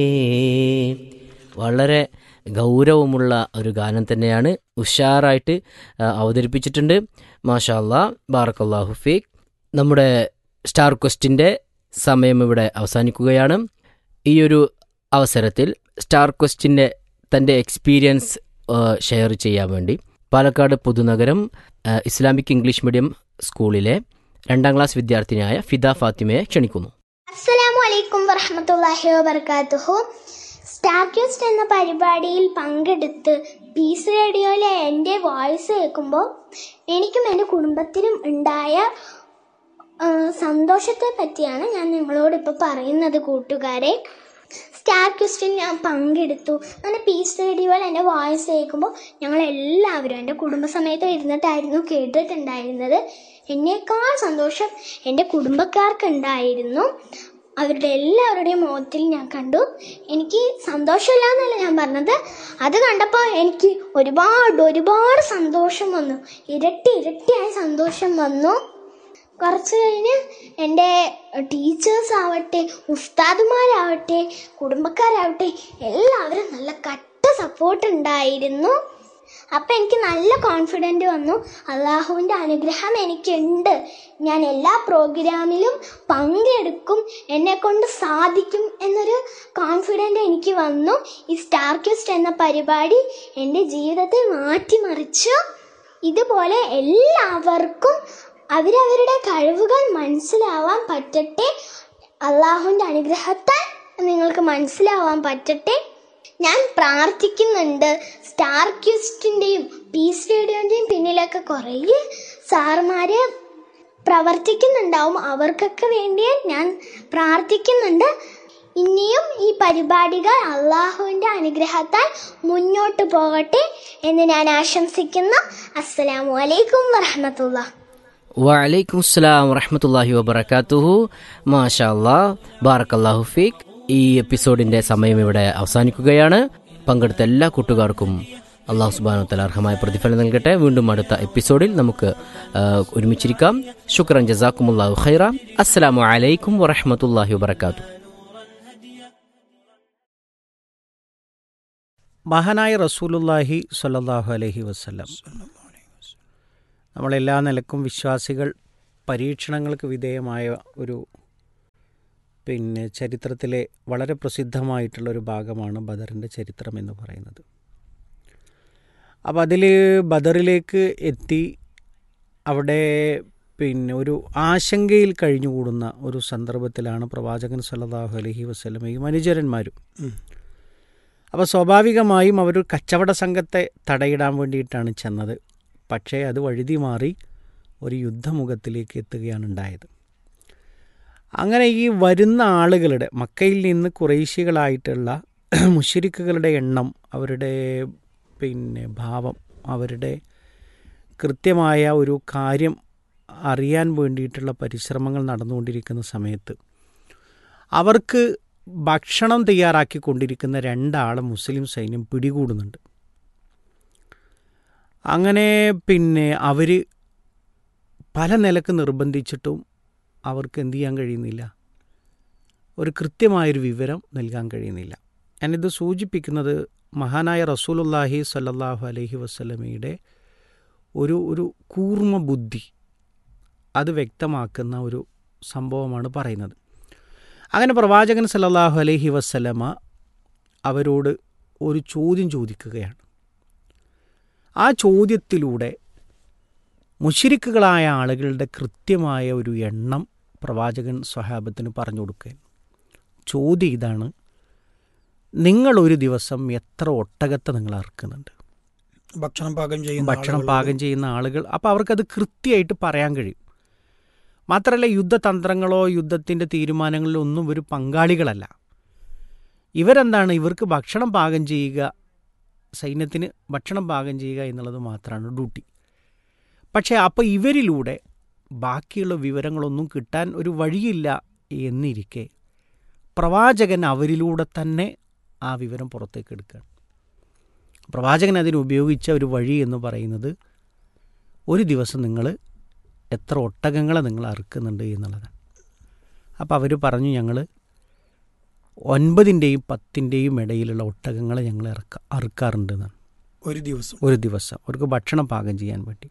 വളരെ ഗൗരവമുള്ള ഒരു ഗാനം തന്നെയാണ് ഉഷാറായിട്ട് ആ, അവതരിപ്പിച്ചിട്ടുണ്ട് മാഷാ അല്ലാ ബാറക്കല്ലാഹു ഫീഖ് നമ്മുടെ സ്റ്റാർ ക്വസ്റ്റിൻ്റെ സമയം ഇവിടെ അവസാനിക്കുകയാണ് ഈ ഒരു അവസരത്തിൽ സ്റ്റാർ ക്വസ്റ്റിൻ്റെ തൻ്റെ എക്സ്പീരിയൻസ് ആ, ഷെയർ ചെയ്യാൻ വേണ്ടി പാലക്കാട് പുതുനഗരം ആ, ഇസ്ലാമിക് ഇംഗ്ലീഷ് മീഡിയം സ്കൂളിലെ രണ്ടാം ക്ലാസ് വിദ്യാർത്ഥിനിയായ ഫിദ ഫാത്തിമയെ ക്ഷണിക്കുന്നു അസ്സലാമു അലൈക്കും വറഹമത്തല്ലാഹി വബർക്കാത്തുഹു സ്റ്റാർ ക്യൂസ്റ്റ് എന്ന പരിപാടിയിൽ പങ്കെടുത്ത് പീസ് റേഡിയോയിലെ എൻ്റെ വോയിസ് കേൾക്കുമ്പോൾ എനിക്കും എൻ്റെ കുടുംബത്തിനും ഉണ്ടായ ആ, സന്തോഷത്തെ പറ്റിയാണ് ഞാൻ നിങ്ങളോട് ഇപ്പോൾ പറയുന്നത് കൂട്ടുകാരെ സ്റ്റാർ ക്വസ്റ്റിൽ ഞാൻ പങ്കെടുത്തു അങ്ങനെ പീസ് റേഡിയോയിൽ എൻ്റെ വോയിസ് കേൾക്കുമ്പോൾ ഞങ്ങൾ എല്ലാവരും എൻ്റെ കുടുംബസമേതം ഇരുന്നിട്ടായിരുന്നു കേട്ടിട്ടുണ്ടായിരുന്നത് എന്നേക്കാൾ സന്തോഷം എൻ്റെ കുടുംബക്കാർക്ക് ഉണ്ടായിരുന്നു അവരുടെ എല്ലാവരുടെയും മുഖത്തിൽ ഞാൻ കണ്ടു എനിക്ക് സന്തോഷമില്ല എന്നല്ല ഞാൻ പറഞ്ഞത് അത് കണ്ടപ്പോൾ എനിക്ക് ഒരുപാട് ഒരുപാട് സന്തോഷം വന്നു ഇരട്ടി ഇരട്ടിയായി സന്തോഷം വന്നു കുറച്ച് കഴിഞ്ഞ് എൻ്റെ ടീച്ചേഴ്സ് ആവട്ടെ ഉസ്താദുമാരാവട്ടെ കുടുംബക്കാരാവട്ടെ എല്ലാവരും നല്ല കട്ട സപ്പോർട്ട് ഉണ്ടായിരുന്നു അപ്പം എനിക്ക് നല്ല കോൺഫിഡൻറ്റ് വന്നു അള്ളാഹുവിൻ്റെ അനുഗ്രഹം എനിക്കുണ്ട് ഞാൻ എല്ലാ പ്രോഗ്രാമിലും പങ്കെടുക്കും എന്നെ കൊണ്ട് സാധിക്കും എന്നൊരു കോൺഫിഡൻറ്റ് എനിക്ക് വന്നു ഈ സ്റ്റാർ ക്വസ്റ്റ് എന്ന പരിപാടി എൻ്റെ ജീവിതത്തെ മാറ്റിമറിച്ചു ഇതുപോലെ എല്ലാവർക്കും അവരവരുടെ കഴിവുകൾ മനസ്സിലാവാൻ പറ്റട്ടെ അള്ളാഹുവിൻ്റെ അനുഗ്രഹത്താൽ നിങ്ങൾക്ക് മനസ്സിലാവാൻ പറ്റട്ടെ ഞാൻ പ്രാർത്ഥിക്കുന്നുണ്ട് സ്റ്റാർ ക്യൂസ്റ്റിൻ്റെയും പീസ് റേഡിയോൻ്റെയും പിന്നിലൊക്കെ കുറേ സാറുമാർ പ്രവർത്തിക്കുന്നുണ്ടാവും അവർക്കൊക്കെ വേണ്ടി ഞാൻ പ്രാർത്ഥിക്കുന്നുണ്ട് ഇനിയും ഈ പരിപാടികൾ അള്ളാഹുവിൻ്റെ അനുഗ്രഹത്താൽ മുന്നോട്ട് പോകട്ടെ എന്ന് ഞാൻ ആശംസിക്കുന്നു അസ്സലാമു അലൈക്കും വറഹമത്തുള്ള വലൈക്കും അസ്സലാം വറഹമത്തല്ലാഹി വബർക്കാത്തുഹു മാഷാ അല്ലാ ബാറക്കല്ലാഹു ഫീഖ് ഈ എപ്പിസോഡിന്റെ സമയം ഇവിടെ അവസാനിക്കുകയാണ് പങ്കെടുത്ത എല്ലാ കൂട്ടുകാർക്കും അള്ളാഹു സുബാനു തല അർഹമായ പ്രതിഫലം നൽകട്ടെ വീണ്ടും അടുത്ത എപ്പിസോഡിൽ നമുക്ക് ആ, ഒരുമിച്ചിരിക്കാം ശുക്രൻ ജസാക്കുമുല്ലാഹു ഖൈറ അസ്സലാമു അലൈക്കും വറഹമത്തല്ലാഹി വബർക്കാത്തു മഹാനായ റസൂലുല്ലാഹി സ്വല്ലല്ലാഹു അലൈഹി വസല്ലം നമ്മളെല്ലാ നിലക്കും വിശ്വാസികൾ പരീക്ഷണങ്ങൾക്ക് വിധേയമായ ഒരു പിന്നെ ചരിത്രത്തിലെ വളരെ പ്രസിദ്ധമായിട്ടുള്ള ഒരു ഭാഗമാണ് ബദറിൻ്റെ ചരിത്രം എന്ന് പറയുന്നത് അപ്പോൾ അതിൽ ബദറിലേക്ക് എത്തി അവിടെ പിന്നെ ഒരു ആശങ്കയിൽ കഴിഞ്ഞുകൂടുന്ന ഒരു സന്ദർഭത്തിലാണ് പ്രവാചകൻ സല്ലല്ലാഹു അലൈഹി വസല്ലമയും അനുചരന്മാരും അപ്പോൾ സ്വാഭാവികമായും അവർ കച്ചവട സംഘത്തെ തടയിടാൻ വേണ്ടിയിട്ടാണ് ചെന്നത് പക്ഷേ അത് വഴുതി മാറി ഒരു യുദ്ധമുഖത്തിലേക്ക് എത്തുകയാണ് ഉണ്ടായത് അങ്ങനെ ഈ വരുന്ന ആളുകളുടെ മക്കയിൽ നിന്ന് കുറേശ്യകളായിട്ടുള്ള മുഷരിക്കുകളുടെ എണ്ണം അവരുടെ പിന്നെ ഭാവം അവരുടെ കൃത്യമായ ഒരു കാര്യം അറിയാൻ വേണ്ടിയിട്ടുള്ള പരിശ്രമങ്ങൾ നടന്നുകൊണ്ടിരിക്കുന്ന സമയത്ത് അവർക്ക് ഭക്ഷണം തയ്യാറാക്കിക്കൊണ്ടിരിക്കുന്ന രണ്ടാളെ മുസ്ലിം സൈന്യം പിടികൂടുന്നുണ്ട് അങ്ങനെ പിന്നെ അവർ പല നിലക്ക് നിർബന്ധിച്ചിട്ടും അവർക്ക് എന്ത് ചെയ്യാൻ കഴിയുന്നില്ല ഒരു കൃത്യമായൊരു വിവരം നൽകാൻ കഴിയുന്നില്ല ഞാനിത് സൂചിപ്പിക്കുന്നത് മഹാനായ റസൂലുല്ലാഹി സല്ലല്ലാഹു അലൈഹി വസ്ലമയുടെ ഒരു ഒരു കൂർമ്മ ബുദ്ധി അത് വ്യക്തമാക്കുന്ന ഒരു സംഭവമാണ് പറയുന്നത് അങ്ങനെ പ്രവാചകൻ സല്ലല്ലാഹു അലൈഹി വസ്ലമ അവരോട് ഒരു ചോദ്യം ചോദിക്കുകയാണ് ആ ചോദ്യത്തിലൂടെ മുഷിരിക്കുകളായ ആളുകളുടെ കൃത്യമായ ഒരു എണ്ണം പ്രവാചകൻ സ്വഹാബത്തിന് പറഞ്ഞു കൊടുക്കുക ചോദ്യം ഇതാണ് നിങ്ങൾ ഒരു ദിവസം എത്ര ഒട്ടകത്തെ നിങ്ങൾ അറുക്കുന്നുണ്ട് ഭക്ഷണം പാകം ചെയ്യുന്ന ഭക്ഷണം ആളുകളോട് പാകം ചെയ്യുന്ന ആളുകൾ അപ്പോൾ അവർക്കത് കൃത്യമായിട്ട് പറയാൻ കഴിയും മാത്രമല്ല യുദ്ധതന്ത്രങ്ങളോ യുദ്ധത്തിൻ്റെ തീരുമാനങ്ങളിലോ ഒന്നും ഇവർ പങ്കാളികളല്ല ഇവരെന്താണ് ഇവർക്ക് ഭക്ഷണം പാകം ചെയ്യുക സൈന്യത്തിന് ഭക്ഷണം പാകം ചെയ്യുക എന്നുള്ളത് മാത്രമാണ് ഡ്യൂട്ടി പക്ഷേ അപ്പോൾ ഇവരിലൂടെ ബാക്കിയുള്ള വിവരങ്ങളൊന്നും കിട്ടാൻ ഒരു വഴിയില്ല എന്നിരിക്കെ പ്രവാചകൻ അവരിലൂടെ തന്നെ ആ വിവരം പുറത്തേക്ക് എടുക്കുകയാണ് പ്രവാചകൻ അതിന് ഉപയോഗിച്ച ഒരു വഴി എന്ന് പറയുന്നത് ഒരു ദിവസം നിങ്ങൾ എത്ര ഒട്ടകങ്ങളെ നിങ്ങൾ അറുക്കുന്നുണ്ട് എന്നുള്ളതാണ് അപ്പോൾ അവർ പറഞ്ഞു ഞങ്ങൾ ഒൻപതിൻ്റെയും പത്തിൻ്റെയും ഇടയിലുള്ള ഒട്ടകങ്ങളെ ഞങ്ങൾ ഇറക്ക അറുക്കാറുണ്ട് എന്നാണ് ഒരു ദിവസം ഒരു ദിവസം അവർക്ക് ഭക്ഷണം പാകം ചെയ്യാൻ വേണ്ടി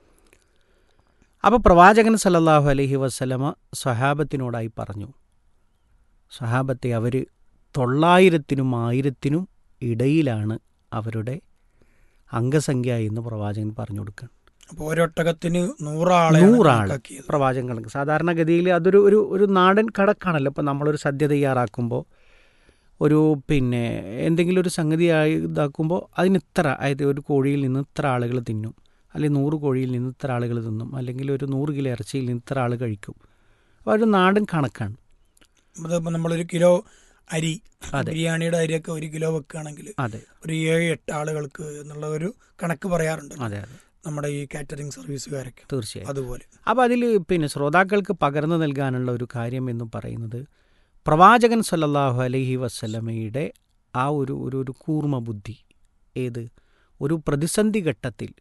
അപ്പോൾ പ്രവാചകൻ സല്ലല്ലാഹു അലൈഹി വസ്ലമ സ്വഹാബത്തിനോടായി പറഞ്ഞു സ്വഹാബത്തെ അവർ തൊള്ളായിരത്തിനും ആയിരത്തിനും ഇടയിലാണ് അവരുടെ അംഗസംഖ്യ എന്ന് പ്രവാചകൻ പറഞ്ഞു കൊടുക്കുകയാണ് അപ്പോൾ ഒരൊട്ടകത്തിന് നൂറാളെ നൂറാള് പ്രവാചകങ്ങൾക്ക് സാധാരണഗതിയിൽ അതൊരു ഒരു ഒരു നാടൻ കടക്കാണല്ലോ ഇപ്പോൾ നമ്മളൊരു സദ്യ തയ്യാറാക്കുമ്പോൾ ഒരു പിന്നെ എന്തെങ്കിലും ഒരു സംഗതി ആയി ഇതാക്കുമ്പോൾ അതിന് ഇത്ര അതായത് ഒരു കോഴിയിൽ നിന്ന് ഇത്ര ആളുകൾ തിന്നും അല്ലെങ്കിൽ നൂറ് കോഴിയിൽ നിന്ന് ഇത്ര ആളുകൾ തിന്നും അല്ലെങ്കിൽ ഒരു നൂറ് കിലോ ഇറച്ചിയിൽ നിന്ന് ഇത്ര ആൾ കഴിക്കും അപ്പോൾ ഒരു നാടൻ കണക്കാണ് അതിപ്പോൾ നമ്മളൊരു കിലോ അരി അതെ. ബിരിയാണിയുടെ അരിയൊക്കെ ഒരു കിലോ വെക്കുകയാണെങ്കിൽ അതെ ഒരു ഏഴ് എട്ട് ആളുകൾക്ക് എന്നുള്ള ഒരു കണക്ക് പറയാറുണ്ട് അതെ അതെ നമ്മുടെ ഈ കാറ്ററിംഗ് സർവീസുകാരൊക്കെ തീർച്ചയായും അതുപോലെ അപ്പോൾ അതിൽ പിന്നെ ശ്രോതാക്കൾക്ക് പകർന്നു നൽകാനുള്ള ഒരു കാര്യം എന്ന് പറയുന്നത് പ്രവാചകൻ സല്ലല്ലാഹു അലൈഹി വസ്ലമയുടെ ആ ഒരു ഒരു ഒരു കൂർമ്മ ബുദ്ധി ഏത് ഒരു പ്രതിസന്ധി ഘട്ടത്തിൽ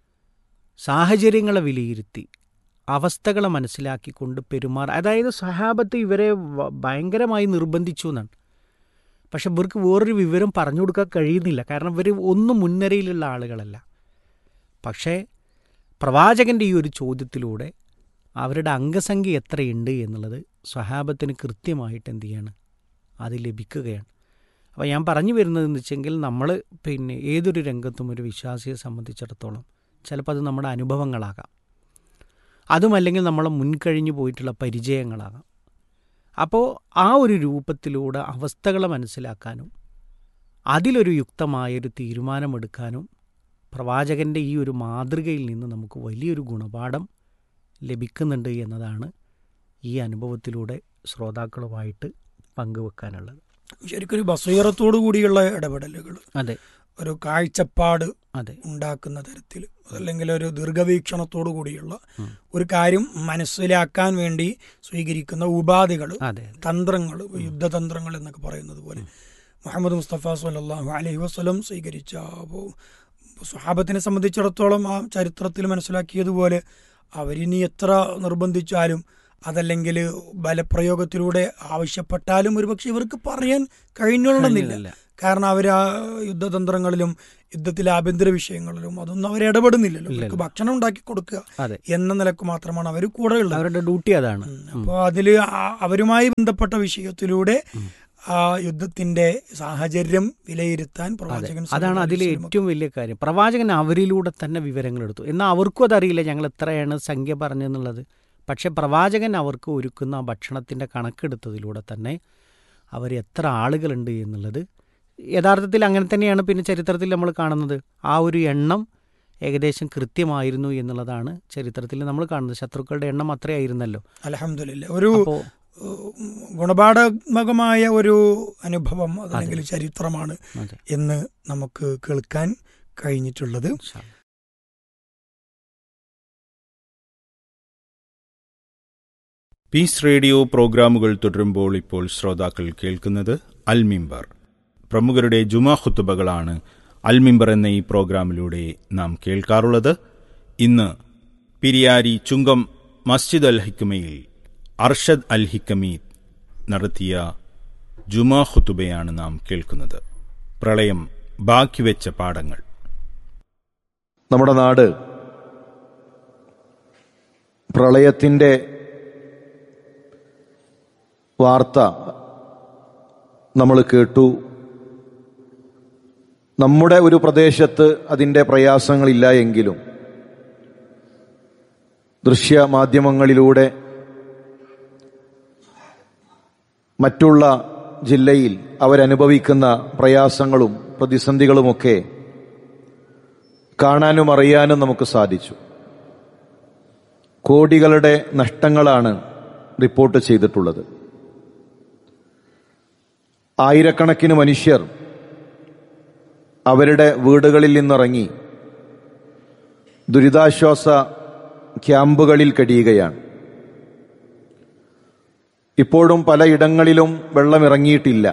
സാഹചര്യങ്ങളെ വിലയിരുത്തി അവസ്ഥകളെ മനസ്സിലാക്കിക്കൊണ്ട് പെരുമാറ അതായത് സഹാബത്ത് ഇവരെ വ- ഭയങ്കരമായി നിർബന്ധിച്ചു എന്നാണ് പക്ഷെ ഇവർക്ക് വേറൊരു വിവരം പറഞ്ഞു കൊടുക്കാൻ കഴിയുന്നില്ല കാരണം ഇവർ ഒന്നും മുൻനിരയിലുള്ള ആളുകളല്ല പക്ഷേ പ്രവാചകൻ്റെ ഈ ഒരു ചോദ്യത്തിലൂടെ അവരുടെ അംഗസംഖ്യ എത്രയുണ്ട് എന്നുള്ളത് സ്വഹാബത്തിന് കൃത്യമായിട്ട് എന്ത് ചെയ്യാണ് അത് ലഭിക്കുകയാണ് അപ്പോൾ ഞാൻ പറഞ്ഞു വരുന്നതെന്ന് വെച്ചെങ്കിൽ നമ്മൾ പിന്നെ ഏതൊരു രംഗത്തും ഒരു വിശ്വാസിയെ സംബന്ധിച്ചിടത്തോളം ചിലപ്പോൾ അത് നമ്മുടെ അനുഭവങ്ങളാകാം അതുമല്ലെങ്കിൽ നമ്മളെ മുൻകഴിഞ്ഞു പോയിട്ടുള്ള പരിചയങ്ങളാകാം അപ്പോൾ ആ ഒരു രൂപത്തിലൂടെ അവസ്ഥകളെ മനസ്സിലാക്കാനും അതിലൊരു യുക്തമായൊരു തീരുമാനമെടുക്കാനും പ്രവാചകൻ്റെ ഈ ഒരു മാതൃകയിൽ നിന്ന് നമുക്ക് വലിയൊരു ഗുണപാഠം ലഭിക്കുന്നുണ്ട് എന്നതാണ് ഈ അനുഭവത്തിലൂടെ ശ്രോതാക്കളുമായിട്ട് പങ്കുവെക്കാനുള്ളത് ശരിക്കൊരു ബസീറത്തോടു കൂടിയുള്ള ഇടപെടലുകൾ അതെ ഒരു കാഴ്ചപ്പാട് അതെ ഉണ്ടാക്കുന്ന തരത്തിൽ അല്ലെങ്കിൽ ഒരു ദീർഘവീക്ഷണത്തോടു കൂടിയുള്ള ഉം. ഒരു കാര്യം മനസ്സിലാക്കാൻ വേണ്ടി സ്വീകരിക്കുന്ന ഉപാധികൾ അതെ തന്ത്രങ്ങൾ യുദ്ധതന്ത്രങ്ങൾ എന്നൊക്കെ പറയുന്നത് പോലെ മുഹമ്മദ് മുസ്തഫ സല്ലല്ലാഹു അലൈഹി വസല്ലം സ്വീകരിച്ച അപ്പോൾ സ്വഹാബത്തിനെ സംബന്ധിച്ചിടത്തോളം ആ ചരിത്രത്തിൽ മനസ്സിലാക്കിയതുപോലെ അവരിനി എത്ര നിർബന്ധിച്ചാലും അതല്ലെങ്കിൽ ബലപ്രയോഗത്തിലൂടെ ആവശ്യപ്പെട്ടാലും ഒരുപക്ഷെ ഇവർക്ക് പറയാൻ കഴിഞ്ഞോളണമെന്നില്ല കഴിഞ്ഞില്ല. കാരണം അവർ ആ യുദ്ധതന്ത്രങ്ങളിലും യുദ്ധത്തിലെ ആഭ്യന്തര വിഷയങ്ങളിലും അതൊന്നും അവർ ഇടപെടുന്നില്ലല്ലോ അവർക്ക് ഭക്ഷണം ഉണ്ടാക്കി കൊടുക്കുക അതെ എന്ന നിലക്ക് മാത്രമാണ് അവർ കൂടെ ഉള്ളത് അവരുടെ ഡ്യൂട്ടി അതാണ് അപ്പോൾ അതിൽ അവരുമായി ബന്ധപ്പെട്ട വിഷയത്തിലൂടെ ആ യുദ്ധത്തിന്റെ സാഹചര്യം വിലയിരുത്താൻ പ്രവാചകൻ അതാണ് സല്ലല്ലാഹു അതിലെ അലൈഹി വസല്ലം ഏറ്റവും വലിയ കാര്യം പ്രവാചകൻ അവരിലൂടെ തന്നെ വിവരങ്ങൾ എടുത്തു എന്നാൽ അവർക്കും അതറിയില്ല ഞങ്ങൾ എത്രയാണ് സംഖ്യ പറഞ്ഞെന്നുള്ളത് പക്ഷേ പ്രവാചകൻ അവർക്ക് ഒരുക്കുന്ന ആ ഭക്ഷണത്തിൻ്റെ കണക്കെടുത്തതിലൂടെ തന്നെ അവർ എത്ര ആളുകളുണ്ട് എന്നുള്ളത് യഥാർത്ഥത്തിൽ അങ്ങനെ തന്നെയാണ് പിന്നെ ചരിത്രത്തിൽ നമ്മൾ കാണുന്നത് ആ ഒരു എണ്ണം ഏകദേശം കൃത്യമായിരുന്നു എന്നുള്ളതാണ് ചരിത്രത്തിൽ നമ്മൾ കാണുന്നത് ശത്രുക്കളുടെ എണ്ണം അത്രയായിരുന്നല്ലോ അൽഹംദുലില്ലാ ഒരു അപ്പോൾ ഉം, ഗുണപാഠാത്മകമായ ഒരു അനുഭവം അതല്ലെങ്കിൽ ചരിത്രമാണ് അതെ എന്ന് നമുക്ക് കേൾക്കാൻ കഴിഞ്ഞിട്ടുള്ളത് ഇൻഷാ അല്ലാ. പീസ് റേഡിയോ പ്രോഗ്രാമുകൾ തുടരുമ്പോൾ ഇപ്പോൾ ശ്രോതാക്കൾ കേൾക്കുന്നത് അൽമിമ്പർ പ്രമുഖരുടെ ജുമാ ഖുത്തുബകളാണ് അൽമിമ്പർ എന്ന ഈ പ്രോഗ്രാമിലൂടെ നാം കേൾക്കാറുള്ളത് ഇന്ന് പിരിയാരി ചുങ്കം മസ്ജിദ് അൽ ഹിക്മയിൽ അർഷദ് അൽ ഹിക്കമി നടത്തിയ ജുമാ ഖുത്തുബയാണ് നാം കേൾക്കുന്നത് പ്രളയം ബാക്കിവെച്ച പാഠങ്ങൾ നമ്മുടെ നാട് പ്രളയത്തിൻ്റെ വാർത്ത നമ്മൾ കേട്ടു നമ്മുടെ ഒരു പ്രദേശത്ത് അതിൻ്റെ പ്രയാസങ്ങളില്ല എങ്കിലും ദൃശ്യ മാധ്യമങ്ങളിലൂടെ മറ്റുള്ള ജില്ലയിൽ അവരനുഭവിക്കുന്ന പ്രയാസങ്ങളും പ്രതിസന്ധികളുമൊക്കെ കാണാനും അറിയാനും നമുക്ക് സാധിച്ചു കോടികളുടെ നഷ്ടങ്ങളാണ് റിപ്പോർട്ട് ചെയ്തിട്ടുള്ളത് ആയിരക്കണക്കിന് മനുഷ്യർ അവരുടെ വീടുകളിൽ നിന്നിറങ്ങി ദുരിതാശ്വാസ ക്യാമ്പുകളിൽ കഴിയുകയാണ് ഇപ്പോഴും പലയിടങ്ങളിലും വെള്ളമിറങ്ങിയിട്ടില്ല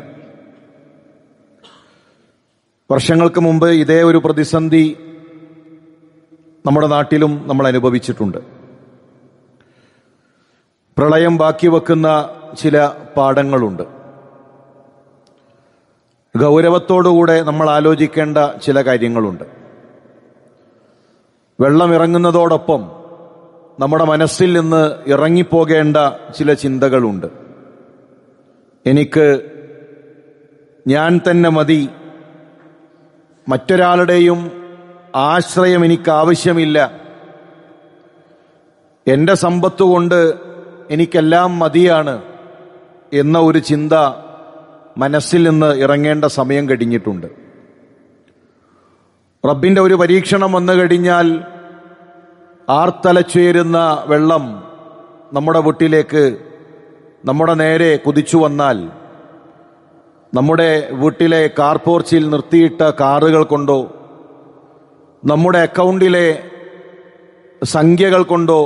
വർഷങ്ങൾക്ക് മുമ്പ് ഇതേ ഒരു പ്രതിസന്ധി നമ്മുടെ നാട്ടിലും നമ്മൾ അനുഭവിച്ചിട്ടുണ്ട് പ്രളയം ബാക്കി വെക്കുന്ന ചില പാഠങ്ങളുണ്ട് ഗൗരവത്തോടുകൂടെ നമ്മൾ ആലോചിക്കേണ്ട ചില കാര്യങ്ങളുണ്ട് വെള്ളം ഇറങ്ങുന്നതോടൊപ്പം നമ്മുടെ മനസ്സിൽ നിന്ന് ഇറങ്ങിപ്പോകേണ്ട ചില ചിന്തകളുണ്ട് എനിക്ക് ഞാൻ തന്നെ മതി മറ്റൊരാളുടെയും ആശ്രയം എനിക്ക് ആവശ്യമില്ല എൻ്റെ സമ്പത്ത് കൊണ്ട് എനിക്കെല്ലാം മതിയാണ് എന്ന ഒരു ചിന്ത മനസ്സിൽ നിന്ന് ഇറങ്ങേണ്ട സമയം കഴിഞ്ഞിട്ടുണ്ട് റബ്ബിന്റെ ഒരു പരീക്ഷണം വന്നു കഴിഞ്ഞാൽ ആർത്തലച്ചുയരുന്ന വെള്ളം നമ്മുടെ വീട്ടിലേക്ക് നമ്മുടെ നേരെ കുതിച്ചു വന്നാൽ നമ്മുടെ വീട്ടിലെ കാർ പോർച്ചിൽ നിർത്തിയിട്ട കാറുകൾ കൊണ്ടോ നമ്മുടെ അക്കൗണ്ടിലെ സംഖ്യകൾ കൊണ്ടോ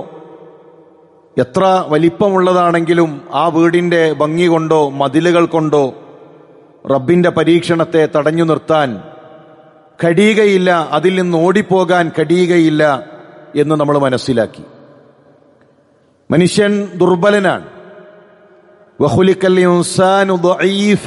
എത്ര വലിപ്പമുള്ളതാണെങ്കിലും ആ വീടിന്റെ ഭംഗി കൊണ്ടോ മതിലുകൾ കൊണ്ടോ റബ്ബിന്റെ പരീക്ഷണത്തെ തടഞ്ഞു നിർത്താൻ കഴിയുകയില്ല അതിൽ നിന്ന് ഓടിപ്പോകാൻ കഴിയുകയില്ല എന്ന് നമ്മൾ മനസ്സിലാക്കി മനുഷ്യൻ ദുർബലനാണ് വഹുലിക്കൽ ഇൻസാനു ദഈഫ.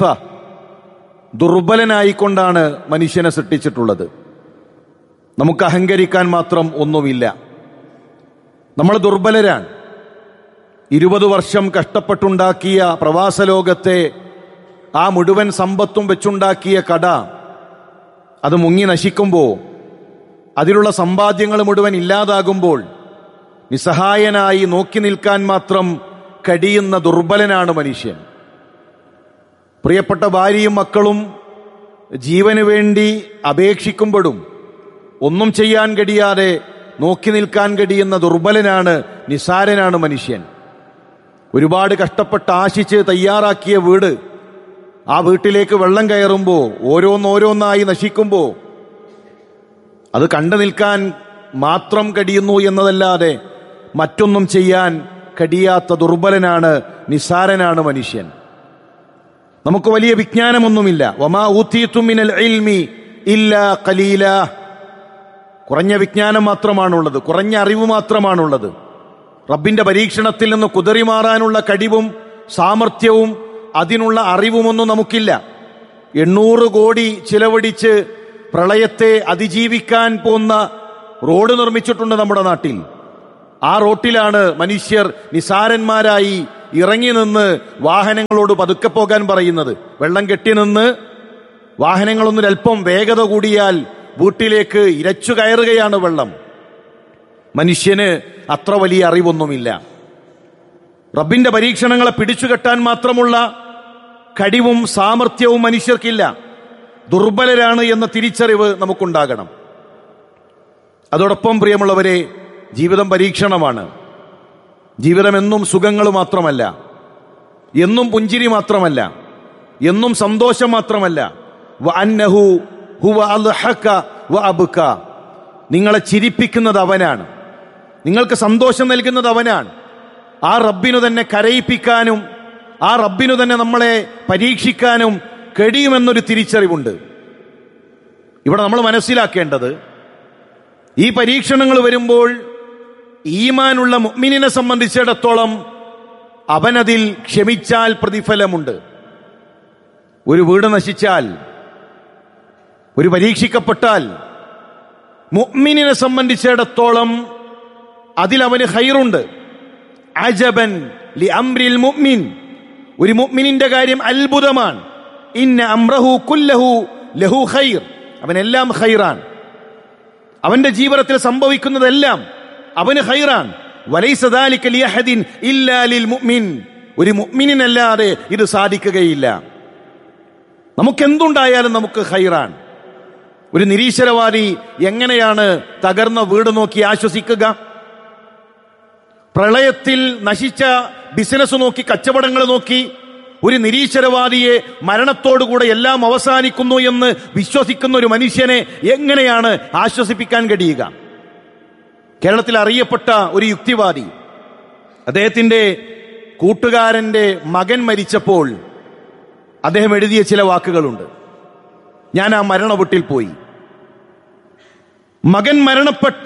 ദുർബലനായിക്കൊണ്ടാണ് മനുഷ്യനെ സൃഷ്ടിച്ചിട്ടുള്ളത് നമുക്ക് അഹങ്കരിക്കാൻ മാത്രം ഒന്നുമില്ല നമ്മൾ ദുർബലരാണ് ഇരുപത് വർഷം കഷ്ടപ്പെട്ടുണ്ടാക്കിയ പ്രവാസ ലോകത്തെ ആ മുഴുവൻ സമ്പത്തും വെച്ചുണ്ടാക്കിയ കട അത് മുങ്ങി നശിക്കുമ്പോൾ അതിലുള്ള സമ്പാദ്യങ്ങൾ മുഴുവൻ ഇല്ലാതാകുമ്പോൾ നിസ്സഹായനായി നോക്കി നിൽക്കാൻ മാത്രം കഴിയുന്ന ദുർബലനാണ് മനുഷ്യൻ പ്രിയപ്പെട്ട ഭാര്യയും മക്കളും ജീവന് വേണ്ടി അപേക്ഷിക്കുമ്പോഴും ഒന്നും ചെയ്യാൻ കഴിയാതെ നോക്കി നിൽക്കാൻ കഴിയുന്ന ദുർബലനാണ് നിസാരനാണ് മനുഷ്യൻ ഒരുപാട് കഷ്ടപ്പെട്ട് ആശിച്ച് തയ്യാറാക്കിയ വീട് ആ വീട്ടിലേക്ക് വെള്ളം കയറുമ്പോൾ ഓരോന്നോരോന്നായി നശിക്കുമ്പോൾ അത് കണ്ടു നിൽക്കാൻ മാത്രം കഴിയുന്നു എന്നതല്ലാതെ മറ്റൊന്നും ചെയ്യാൻ കഴിയാത്ത ദുർബലനാണ് നിസാരനാണ് മനുഷ്യൻ നമുക്ക് വലിയ വിജ്ഞാനമൊന്നുമില്ല വമാ ഊത്തീത്തുമിനൽ ഇൽമി ഇല്ല കലീല കുറഞ്ഞ വിജ്ഞാനം മാത്രമാണുള്ളത് കുറഞ്ഞ അറിവ് മാത്രമാണുള്ളത് റബ്ബിന്റെ പരീക്ഷണത്തിൽ നിന്ന് കുതറിമാറാനുള്ള കഴിവും സാമർഥ്യവും അതിനുള്ള അറിവുമൊന്നും നമുക്കില്ല എണ്ണൂറ് കോടി ചിലവഴിച്ച് പ്രളയത്തെ അതിജീവിക്കാൻ പോന്ന റോഡ് നിർമ്മിച്ചിട്ടുണ്ട് നമ്മുടെ നാട്ടിൽ ആ റോട്ടിലാണ് മനുഷ്യർ നിസാരന്മാരായി ഇറങ്ങി നിന്ന് വാഹനങ്ങളോട് പതുക്കെ പോകാൻ പറയുന്നത് വെള്ളം കെട്ടി നിന്ന് വാഹനങ്ങളൊന്നിലല്പം വേഗത കൂടിയാൽ വീട്ടിലേക്ക് ഇരച്ചു കയറുകയാണ് വെള്ളം മനുഷ്യന് അത്ര വലിയ അറിവൊന്നുമില്ല റബ്ബിന്റെ പരീക്ഷണങ്ങളെ പിടിച്ചുകെട്ടാൻ മാത്രമുള്ള കഴിവും സാമർഥ്യവും മനുഷ്യർക്കില്ല ദുർബലരാണ് എന്ന തിരിച്ചറിവ് നമുക്കുണ്ടാകണം അതോടൊപ്പം പ്രിയമുള്ളവരെ ജീവിതം പരീക്ഷണമാണ് ജീവിതം എന്നും സുഖങ്ങൾ മാത്രമല്ല എന്നും പുഞ്ചിരി മാത്രമല്ല എന്നും സന്തോഷം മാത്രമല്ല വ അന്നഹു ഹുവ അൽഹക വ അബ്ക. നിങ്ങളെ ചിരിപ്പിക്കുന്നത് അവനാണ് നിങ്ങൾക്ക് സന്തോഷം നൽകുന്നത് അവനാണ് ആ റബ്ബിനു തന്നെ കരയിപ്പിക്കാനും ആ റബ്ബിനു തന്നെ നമ്മളെ പരീക്ഷിക്കാനും കഴിയുമെന്നൊരു തിരിച്ചറിവുണ്ട് ഇവിടെ നമ്മൾ മനസ്സിലാക്കേണ്ടത് ഈ പരീക്ഷണങ്ങൾ വരുമ്പോൾ ഈമാനുള്ള മുഅ്മിനിനെ സംബന്ധിച്ചിടത്തോളം അവനതിൽ ക്ഷമിച്ചാൽ പ്രതിഫലമുണ്ട് ഒരു വീട് നശിച്ചാൽ ഒരു പരീക്ഷിക്കപ്പെട്ടാൽ മുഅ്മിനിനെ സംബന്ധിച്ചിടത്തോളം അതിൽ അവന് ഹൈറുണ്ട് അജബൻ ലി അംരിൽ മുഅ്മിൻ ഒരു മുഅ്മിനിന്റെ കാര്യം അത്ഭുതമാണ് ഇന്ന അംറഹു കുല്ലഹു ലഹു ഖൈർ അവനെല്ലാം ഖൈറാൻ അവന്റെ ജീവിതത്തിൽ സംഭവിക്കുന്നതെല്ലാം അവന് ഹൈറാൻ വലൈസ ദാലിക ലിയഹദിൻ ഇല്ലാ ലിൽ മുഅ്മിൻ ഒരു മുഅ്മിനിനല്ലാതെ ഇത് സാധിക്കുകയില്ല നമുക്കെന്തുണ്ടായാലും നമുക്ക് ഹൈറാൻ ഒരു നിരീശ്വരവാദി എങ്ങനെയാണ് തകർന്ന വീട് നോക്കി ആശ്വസിക്കുക പ്രളയത്തിൽ നശിച്ച ബിസിനസ് നോക്കി കച്ചവടങ്ങൾ നോക്കി ഒരു നിരീശ്വരവാദിയെ മരണത്തോടുകൂടെ എല്ലാം അവസാനിക്കുന്നു എന്ന് വിശ്വസിക്കുന്ന ഒരു മനുഷ്യനെ എങ്ങനെയാണ് ആശ്വസിപ്പിക്കാൻ കഴിയുക കേരളത്തിൽ അറിയപ്പെട്ട ഒരു യുക്തിവാദി അദ്ദേഹത്തിന്റെ കൂട്ടുകാരന്റെ മകൻ മരിച്ചപ്പോൾ അദ്ദേഹം എഴുതിയ ചില വാക്കുകളുണ്ട് ഞാൻ ആ മരണ വീട്ടിൽ പോയി മകൻ മരണപ്പെട്ട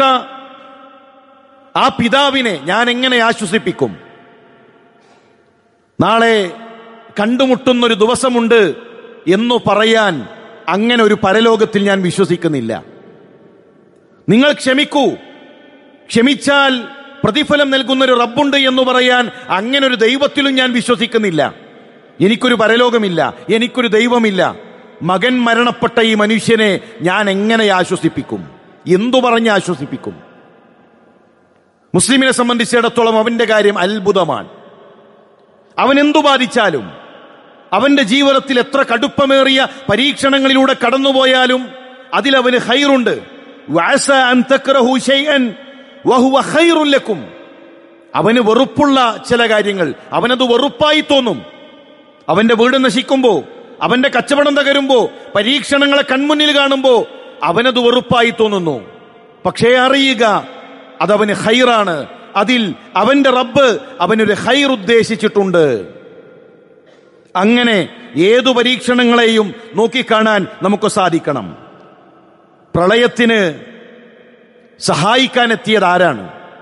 ആ പിതാവിനെ ഞാൻ എങ്ങനെ ആശ്വസിപ്പിക്കും നാളെ കണ്ടുമുട്ടുന്നൊരു ദിവസമുണ്ട് എന്നു പറയാൻ അങ്ങനെ ഒരു പരലോകത്തിൽ ഞാൻ വിശ്വസിക്കുന്നില്ല നിങ്ങൾ ക്ഷമിക്കൂ ക്ഷമിച്ചാൽ പ്രതിഫലം നൽകുന്ന ഒരു റബ്ബുണ്ട് എന്ന് പറയാൻ അങ്ങനെ ഒരു ദൈവത്തിലും ഞാൻ വിശ്വസിക്കുന്നില്ല എനിക്കൊരു പരലോകമില്ല എനിക്കൊരു ദൈവമില്ല മകൻ മരണപ്പെട്ട ഈ മനുഷ്യനെ ഞാൻ എങ്ങനെ ആശ്വസിപ്പിക്കും എന്തു പറഞ്ഞ് ആശ്വസിപ്പിക്കും മുസ്ലിമിനെ സംബന്ധിച്ചിടത്തോളം അവന്റെ കാര്യം അത്ഭുതമാണ് അവൻ എന്തു ബാധിച്ചാലും അവന്റെ ജീവിതത്തിൽ എത്ര കടുപ്പമേറിയ പരീക്ഷണങ്ങളിലൂടെ കടന്നുപോയാലും അതിലവന് ഹൈറുണ്ട് വഅസ അൻ തക്റഹു ശൈഅൻ വഹുവ ഖൈറുൻ ലക്കും അവന് വെറുപ്പുള്ള ചില കാര്യങ്ങൾ അവനത് വെറുപ്പായി തോന്നും അവന്റെ വീട് നശിക്കുമ്പോ അവന്റെ കച്ചവടം തകരുമ്പോ പരീക്ഷണങ്ങളെ കൺമുന്നിൽ കാണുമ്പോ അവനത് വെറുപ്പായി തോന്നുന്നു പക്ഷേ അറിയുക അതവന് ഹൈറാണ് അതിൽ അവന്റെ റബ്ബ് അവനൊരു ഹൈർ ഉദ്ദേശിച്ചിട്ടുണ്ട് അങ്ങനെ ഏതു പരീക്ഷണങ്ങളെയും നോക്കിക്കാണാൻ നമുക്ക് സാധിക്കണം പ്രളയത്തിന് സഹായിക്കാൻ എത്തിയത് ആരാണ്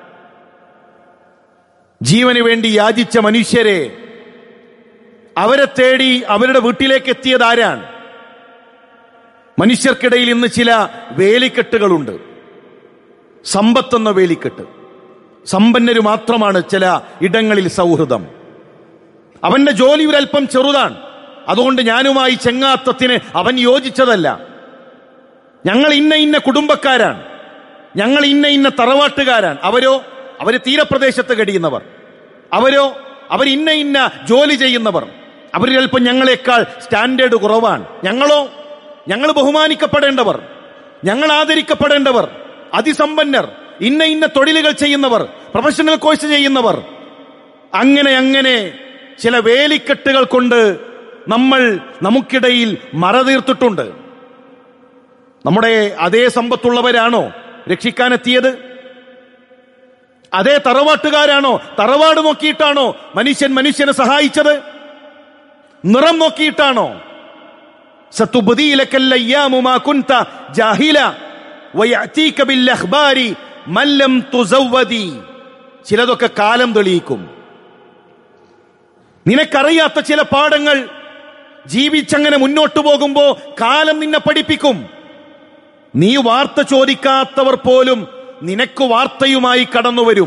ജീവന് വേണ്ടി യാചിച്ച മനുഷ്യരെ അവരെ തേടി അവരുടെ വീട്ടിലേക്ക് എത്തിയത് ആരാണ് മനുഷ്യർക്കിടയിൽ ഇന്ന് ചില വേലിക്കെട്ടുകളുണ്ട് സമ്പത്തെന്ന വേലിക്കെട്ട് സമ്പന്നര് മാത്രമാണ് ചില ഇടങ്ങളിൽ സൗഹൃദം അവന്റെ ജോലി ഒരല്പം ചെറുതാണ് അതുകൊണ്ട് ഞാനുമായി ചെങ്ങാത്തത്തിന് അവൻ യോജിച്ചതല്ല ഞങ്ങൾ ഇന്ന ഇന്ന കുടുംബക്കാരാണ് ഞങ്ങൾ ഇന്ന ഇന്ന തറവാട്ടുകാരാണ് അവരോ അവര് തീരപ്രദേശത്ത് കഴിയുന്നവർ അവരോ അവർ ഇന്ന ഇന്ന ജോലി ചെയ്യുന്നവർ അവരിൽ അല്പം ഞങ്ങളെക്കാൾ സ്റ്റാൻഡേർഡ് കുറവാണ് ഞങ്ങളോ ഞങ്ങൾ ബഹുമാനിക്കപ്പെടേണ്ടവർ ഞങ്ങൾ ആദരിക്കപ്പെടേണ്ടവർ അതിസമ്പന്നർ ഇന്ന ഇന്ന തൊഴിലുകൾ ചെയ്യുന്നവർ പ്രൊഫഷണൽ കോഴ്സ് ചെയ്യുന്നവർ അങ്ങനെ അങ്ങനെ ചില വേലിക്കെട്ടുകൾ കൊണ്ട് നമ്മൾ നമുക്കിടയിൽ മറതീർത്തിട്ടുണ്ട് നമ്മുടെ അതേ സമ്പത്തുള്ളവരാണോ രക്ഷിക്കാനെത്തിയത് അതേ തറവാട്ടുകാരാണോ തറവാട് നോക്കിയിട്ടാണോ മനുഷ്യൻ മനുഷ്യനെ സഹായിച്ചത് നിറം നോക്കിയിട്ടാണോ സത്തുബദീലക അയ്യാമു മാ കുൻത ജാഹില വയഅതീക ബിൽ അഖ്ബാരി മൻ ലം തുസവ്വദി ചിലതൊക്കെ കാലം തെളിയിക്കും നിനക്കറിയാത്ത ചില പാഠങ്ങൾ ജീവിച്ചങ്ങനെ മുന്നോട്ട് പോകുമ്പോ കാലം നിന്നെ പഠിപ്പിക്കും നീ വാർത്ത ചോദിക്കാത്തവർ പോലും നിനക്ക് വാർത്തയുമായി കടന്നു വരും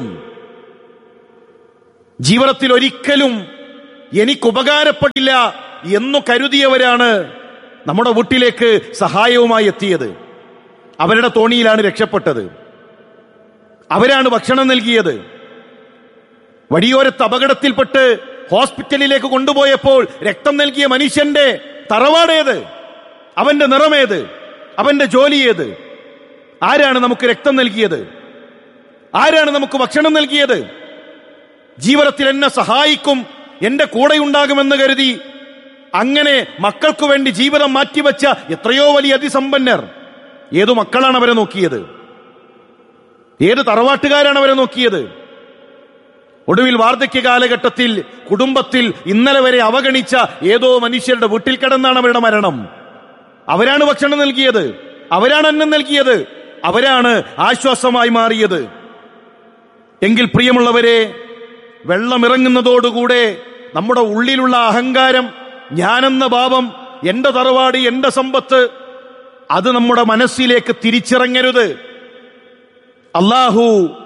ജീവിതത്തിൽ ഒരിക്കലും എനിക്ക് ഉപകാരപ്പെടില്ല എന്നു കരുതിയവരാണ് നമ്മുടെ വീട്ടിലേക്ക് സഹായവുമായി എത്തിയത് അവരുടെ തോണിയിലാണ് രക്ഷപ്പെട്ടത് അവരാണ് ഭക്ഷണം നൽകിയത് വഴിയോരത്ത് അപകടത്തിൽപ്പെട്ട് ഹോസ്പിറ്റലിലേക്ക് കൊണ്ടുപോയപ്പോൾ രക്തം നൽകിയ മനുഷ്യന്റെ തറവാടേത് അവന്റെ നിറമേത് അവന്റെ ജോലി ഏത് ആരാണ് നമുക്ക് രക്തം നൽകിയത് ആരാണ് നമുക്ക് ഭക്ഷണം നൽകിയത് ജീവിതത്തിൽ എന്നെ സഹായിക്കും എന്റെ കൂടെയുണ്ടാകുമെന്ന് കരുതി അങ്ങനെ മക്കൾക്ക് വേണ്ടി ജീവിതം മാറ്റിവെച്ച എത്രയോ വലിയ അതിസമ്പന്നർ ഏതു മക്കളാണ് അവരെ നോക്കിയത് ഏത് തറവാട്ടുകാരാണ് അവരെ നോക്കിയത് ഒടുവിൽ വാർദ്ധക്യ കാലഘട്ടത്തിൽ കുടുംബത്തിൽ ഇന്നലെ വരെ അവഗണിച്ച ഏതോ മനുഷ്യരുടെ വീട്ടിൽ കിടന്നാണ് അവരുടെ മരണം അവരാണ് ഭക്ഷണം നൽകിയത് അവരാണ് അന്നം നൽകിയത് അവരാണ് ആശ്വാസമായി മാറിയത് എങ്കിൽ പ്രിയമുള്ളവരെ വെള്ളമിറങ്ങുന്നതോടുകൂടെ നമ്മുടെ ഉള്ളിലുള്ള അഹങ്കാരം ഞാനെന്ന ഭാവം എന്റെ തറവാട് എന്റെ സമ്പത്ത് അത് നമ്മുടെ മനസ്സിലേക്ക് തിരിച്ചിറങ്ങരുത് അള്ളാഹു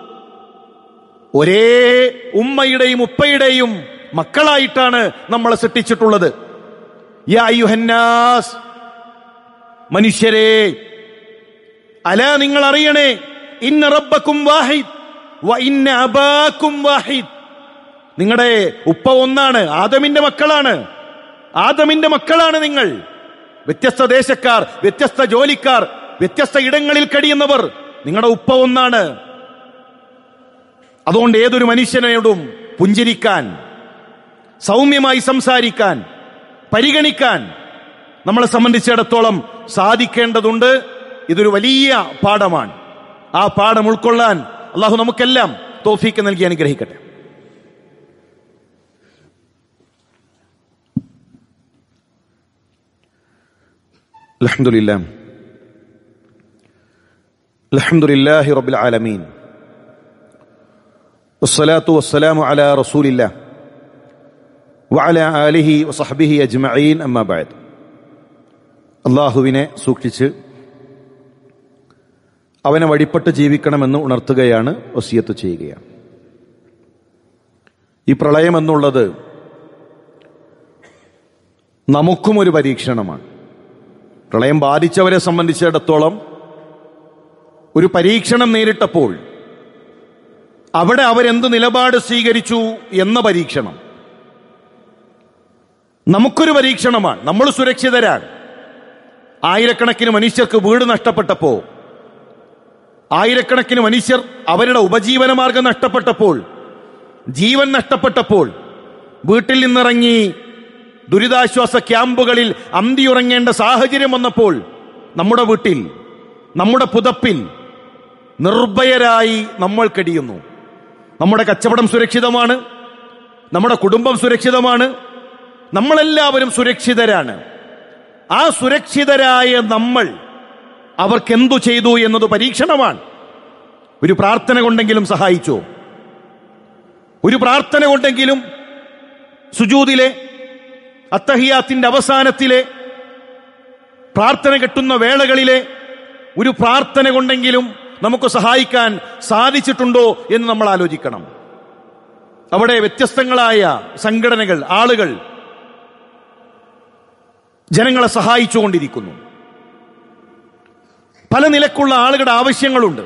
ഒരേ ഉമ്മയുടെയും ഉപ്പയുടെയും മക്കളായിട്ടാണ് നമ്മളെ സൃഷ്ടിച്ചിട്ടുള്ളത് യാ അയ്യുഹന്നാസ് മനുഷ്യരെ അല നിങ്ങൾ അറിയണേ ഇന്ന റബ്ബക്കും വാഹിദ് വ ഇന്ന അബാക്കും വാഹിദ് നിങ്ങളുടെ ഉപ്പ ഒന്നാണ് ആദമിന്റെ മക്കളാണ് ആദമിന്റെ മക്കളാണ് നിങ്ങൾ വ്യത്യസ്ത ദേശക്കാർ വ്യത്യസ്ത ജോലിക്കാർ വ്യത്യസ്ത ഇടങ്ങളിൽ കഴിയുന്നവർ നിങ്ങളുടെ ഉപ്പ ഒന്നാണ് അതുകൊണ്ട് ഏതൊരു മനുഷ്യനോടും പുഞ്ചിരിക്കാൻ സൗമ്യമായി സംസാരിക്കാൻ പരിഗണിക്കാൻ നമ്മളെ സംബന്ധിച്ചിടത്തോളം സാധിക്കേണ്ടതുണ്ട് ഇതൊരു വലിയ പാഠമാണ് ആ പാഠം ഉൾക്കൊള്ളാൻ അള്ളാഹു നമുക്കെല്ലാം തോഫീക്ക് നൽകി അനുഗ്രഹിക്കട്ടെ الحمد لله الحمد لله رب العالمين والصلاة والسلام على رسول الله وعلى آله وصحبه أجمعين أما بعد അള്ളാഹുവിനെ സൂക്ഷിച്ച് അവനെ വഴിപ്പെട്ട് ജീവിക്കണമെന്ന് ഉണർത്തുകയാണ് വസിയത്ത് ചെയ്യുകയാണ് ഈ പ്രളയം എന്നുള്ളത് നമുക്കും ഒരു പരീക്ഷണമാണ് പ്രളയം ബാധിച്ചവരെ സംബന്ധിച്ചിടത്തോളം ഒരു പരീക്ഷണം നേരിട്ടപ്പോൾ അവിടെ അവരെന്ത് നിലപാട് സ്വീകരിച്ചു എന്ന പരീക്ഷണം നമുക്കൊരു പരീക്ഷണമാണ് നമ്മൾ സുരക്ഷിതരാണ് ആയിരക്കണക്കിന് മനുഷ്യർക്ക് വീട് നഷ്ടപ്പെട്ടപ്പോ ആയിരക്കണക്കിന് മനുഷ്യർ അവരുടെ ഉപജീവന മാർഗം നഷ്ടപ്പെട്ടപ്പോൾ ജീവൻ നഷ്ടപ്പെട്ടപ്പോൾ വീട്ടിൽ നിന്നിറങ്ങി ദുരിതാശ്വാസ ക്യാമ്പുകളിൽ അന്തിയുറങ്ങേണ്ട സാഹചര്യം വന്നപ്പോൾ നമ്മുടെ വീട്ടിൽ നമ്മുടെ പുതപ്പിൽ നിർഭയരായി നമ്മൾ കഴിയുന്നു നമ്മുടെ കച്ചവടം സുരക്ഷിതമാണ് നമ്മുടെ കുടുംബം സുരക്ഷിതമാണ് നമ്മളെല്ലാവരും സുരക്ഷിതരാണ് ആ സുരക്ഷിതരായ നമ്മൾ അവർക്കെന്തു ചെയ്തു എന്നത് പരീക്ഷണമാണ് ഒരു പ്രാർത്ഥന കൊണ്ടെങ്കിലും സഹായിച്ചോ ഒരു പ്രാർത്ഥന കൊണ്ടെങ്കിലും സുജൂതിലെ അത്തഹിയാത്തിന്റെ അവസാനത്തിലെ പ്രാർത്ഥന കെട്ടുന്ന വേളകളിലെ ഒരു പ്രാർത്ഥന കൊണ്ടെങ്കിലും നമുക്ക് സഹായിക്കാൻ സാധിച്ചിട്ടുണ്ടോ എന്ന് നമ്മൾ ആലോചിക്കണം അവിടെ വ്യത്യസ്തങ്ങളായ സംഘടനകൾ ആളുകൾ ജനങ്ങളെ സഹായിച്ചുകൊണ്ടിരിക്കുന്നു പല നിലക്കുള്ള ആളുകളുടെ ആവശ്യങ്ങളുണ്ട്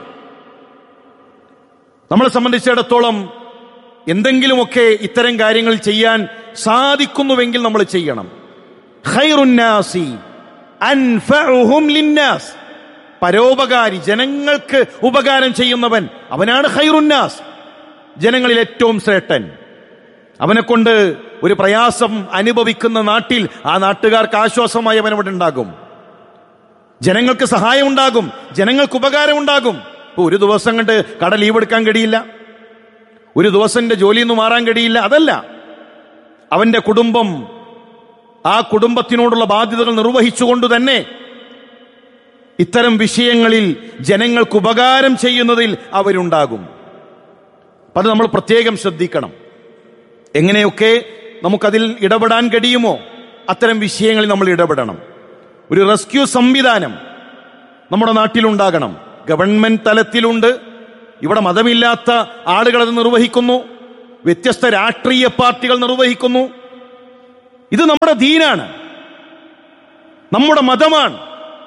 നമ്മളെ സംബന്ധിച്ചിടത്തോളം എന്തെങ്കിലുമൊക്കെ ഇത്തരം കാര്യങ്ങൾ ചെയ്യാൻ സാധിക്കുന്നുവെങ്കിൽ നമ്മൾ ചെയ്യണം ഖൈറുന്നാസി അൻഫഉഹും ലിന്നാസ് പരോപകാരി ജനങ്ങൾക്ക് ഉപകാരം ചെയ്യുന്നവൻ അവനാണ് ഖൈറുന്നാസ് ജനങ്ങളിൽ ഏറ്റവും ശ്രേഷ്ഠൻ അവനെ കൊണ്ട് ഒരു പ്രയാസം അനുഭവിക്കുന്ന നാട്ടിൽ ആ നാട്ടുകാർക്ക് ആശ്വാസമായി അവൻ അവിടെ ഉണ്ടാകും ജനങ്ങൾക്ക് സഹായം ഉണ്ടാകും ജനങ്ങൾക്ക് ഉപകാരം ഉണ്ടാകും ഇപ്പൊ ഒരു ദിവസം കണ്ട് കട ലീവ് എടുക്കാൻ കഴിയില്ല ഒരു ദിവസന്റെ ജോലിയിൽ നിന്ന് മാറാൻ കഴിയില്ല അതല്ല അവന്റെ കുടുംബം ആ കുടുംബത്തിനോടുള്ള ബാധ്യതകൾ നിർവഹിച്ചുകൊണ്ട് തന്നെ ഇത്തരം വിഷയങ്ങളിൽ ജനങ്ങൾക്ക് ഉപകാരം ചെയ്യുന്നതിൽ അവരുണ്ടാകും അപ്പൊ അത് നമ്മൾ പ്രത്യേകം ശ്രദ്ധിക്കണം എങ്ങനെയൊക്കെ നമുക്കതിൽ ഇടപെടാൻ കഴിയുമോ അത്തരം വിഷയങ്ങളിൽ നമ്മൾ ഇടപെടണം ഒരു റെസ്ക്യൂ സംവിധാനം നമ്മുടെ നാട്ടിലുണ്ടാകണം ഗവൺമെന്റ് തലത്തിലുണ്ട് ഇവിടെ മതമില്ലാത്ത ആളുകൾ അത് നിർവഹിക്കുന്നു വ്യത്യസ്ത രാഷ്ട്രീയ പാർട്ടികൾ നിർവഹിക്കുന്നു ഇത് നമ്മുടെ ദീനാണ് നമ്മുടെ മതമാണ്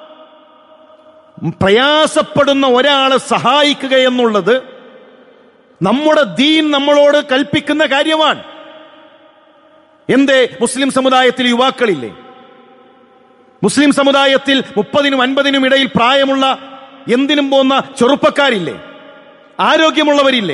പ്രയാസപ്പെടുന്ന ഒരാളെ സഹായിക്കുക എന്നുള്ളത് നമ്മുടെ ദീൻ നമ്മളോട് കൽപ്പിക്കുന്ന കാര്യമാണ് എന്തേ മുസ്ലിം സമുദായത്തിൽ യുവാക്കളില്ലേ മുസ്ലിം സമുദായത്തിൽ മുപ്പതിനും അൻപതിനും ഇടയിൽ പ്രായമുള്ള എന്തിനും പോകുന്ന ചെറുപ്പക്കാരില്ലേ ആരോഗ്യമുള്ളവരില്ലേ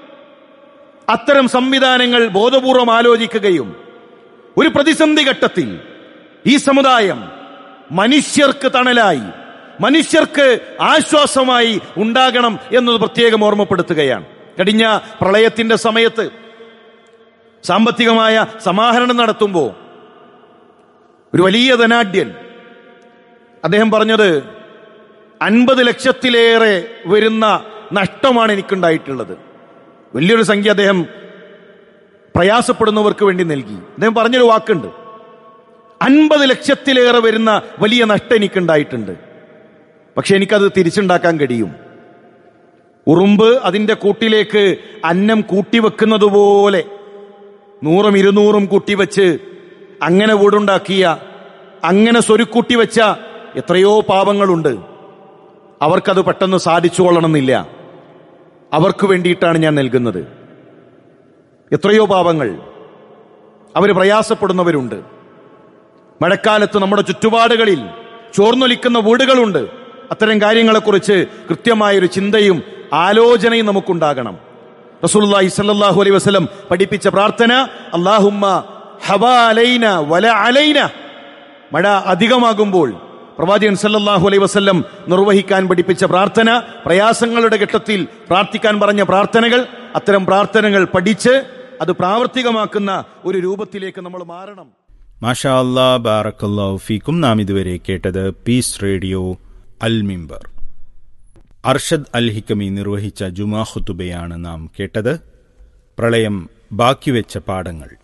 അത്തരം സംവിധാനങ്ങൾ ബോധപൂർവം ആലോചിക്കുകയും ഒരു പ്രതിസന്ധി ഘട്ടത്തിൽ ഈ സമുദായം മനുഷ്യർക്ക് തണലായി മനുഷ്യർക്ക് ആശ്വാസമായി ഉണ്ടാകണം എന്നത് പ്രത്യേകം ഓർമ്മപ്പെടുത്തുകയാണ് കഴിഞ്ഞ പ്രളയത്തിന്റെ സമയത്ത് സാമ്പത്തികമായ സമാഹരണം നടത്തുമ്പോൾ ഒരു വലിയ ധനാഢ്യൻ അദ്ദേഹം പറഞ്ഞത് അൻപത് ലക്ഷത്തിലേറെ വരുന്ന നഷ്ടമാണ് എനിക്കുണ്ടായിട്ടുള്ളത് വലിയൊരു സംഖ്യ അദ്ദേഹം പ്രയാസപ്പെടുന്നവർക്ക് വേണ്ടി നൽകി അദ്ദേഹം പറഞ്ഞൊരു വാക്കുണ്ട് അൻപത് ലക്ഷത്തിലേറെ വരുന്ന വലിയ നഷ്ടം എനിക്കുണ്ടായിട്ടുണ്ട് പക്ഷെ എനിക്കത് തിരിച്ചുണ്ടാക്കാൻ കഴിയും ഉറുമ്പ് അതിന്റെ കൂട്ടിലേക്ക് അന്നം കൂട്ടിവെക്കുന്നത് പോലെ നൂറും ഇരുന്നൂറും കൂട്ടിവെച്ച് അങ്ങനെ വീടുണ്ടാക്കിയ അങ്ങനെ സ്വരുക്കൂട്ടി വെച്ച എത്രയോ പാപങ്ങളുണ്ട് അവർക്കത് പെട്ടെന്ന് സാധിച്ചു കൊള്ളണമെന്നില്ല അവർക്ക് വേണ്ടിയിട്ടാണ് ഞാൻ നൽകുന്നത് എത്രയോ പാപങ്ങൾ അവർ പ്രയാസപ്പെടുന്നവരുണ്ട് മഴക്കാലത്ത് നമ്മുടെ ചുറ്റുപാടുകളിൽ ചോർന്നൊലിക്കുന്ന വീടുകളുണ്ട് അത്തരം കാര്യങ്ങളെക്കുറിച്ച് കൃത്യമായൊരു ചിന്തയും ആലോചനയും നമുക്കുണ്ടാകണം റസൂലുള്ളാഹി സ്വല്ലല്ലാഹു അലൈഹി വസല്ലം പഠിപ്പിച്ച പ്രാർത്ഥന അല്ലാഹുമ്മ ഹവാലൈന വല അലൈന മഴ അധികമാകുമ്പോൾ പ്രവാചകൻ സല്ലല്ലാഹു അലൈഹി വസല്ലം നിർവഹിക്കാൻ പഠിപ്പിച്ച പ്രാർത്ഥന പ്രയാസങ്ങളുടെ ഘട്ടത്തിൽ പ്രാർത്ഥിക്കാൻ പറഞ്ഞ പ്രാർത്ഥനകൾ അത്തരം പ്രാർത്ഥനകൾ പഠിച്ച് അത് പ്രാവർത്തികമാക്കുന്ന ഒരു രൂപത്തിലേക്ക് നമ്മൾ മാറണം മാഷാ അല്ലാ ബാറക്കല്ലാഹു ഫീക്കും നാം ഇതുവരെ കേട്ടത് പീസ് റേഡിയോ അൽ മിമ്പർ അർഷദ് അൽ ഹിക്കമി നിർവഹിച്ച ജുമാ ഖുത്തുബയാണ് നാം കേട്ടത് പ്രളയം ബാക്കിവെച്ച പാഠങ്ങൾ